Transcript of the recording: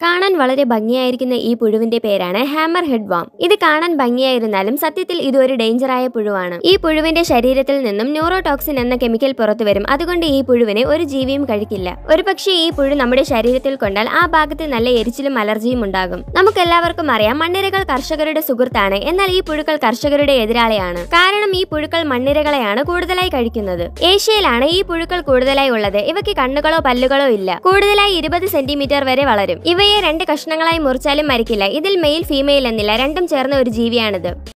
കാണാൻ വളരെ ഭംഗിയായിരിക്കുന്ന ഈ പുഴുവിന്റെ പേരാണ് ഹാമർ ഹെഡ് വാം ഇത് കാണാൻ ഭംഗിയായിരുന്നാലും സത്യത്തിൽ ഇത് ഒരു ഡേഞ്ചറായ പുഴുവാണ് ഈ പുഴുവിന്റെ ശരീരത്തിൽ നിന്നും ന്യൂറോടോക്സിൻ എന്ന കെമിക്കൽ പുറത്തു വരും അതുകൊണ്ട് ഈ പുഴുവിനെ ഒരു ജീവിയും കഴിക്കില്ല ഒരുപക്ഷെ ഈ പുഴു നമ്മുടെ ശരീരത്തിൽ കൊണ്ടാൽ ആ ഭാഗത്ത് നല്ല എരിച്ചിലും അലർജിയും ഉണ്ടാകും നമുക്കെല്ലാവർക്കും അറിയാം മണ്ണിരകൾ കർഷകരുടെ സുഹൃത്താണ് എന്നാൽ ഈ പുഴുക്കൾ കർഷകരുടെ എതിരാളിയാണ് കാരണം ഈ പുഴുക്കൾ മണ്ണിരകളെയാണ് കൂടുതലായി കഴിക്കുന്നത് ഏഷ്യയിലാണ് ഈ പുഴുക്കൾ കൂടുതലായി ഉള്ളത് ഇവയ്ക്ക് കണ്ണുകളോ പല്ലുകളോ ഇല്ല കൂടുതലായി ഇരുപത് സെന്റിമീറ്റർ വരെ വളരും ഇവയെ രണ്ട് കഷ്ണങ്ങളായി മുറിച്ചാലും മരിക്കില്ല ഇതിൽ മെയിൽ ഫീമെയിൽ എന്നില്ല രണ്ടും ചേർന്ന ഒരു ജീവിയാണിത്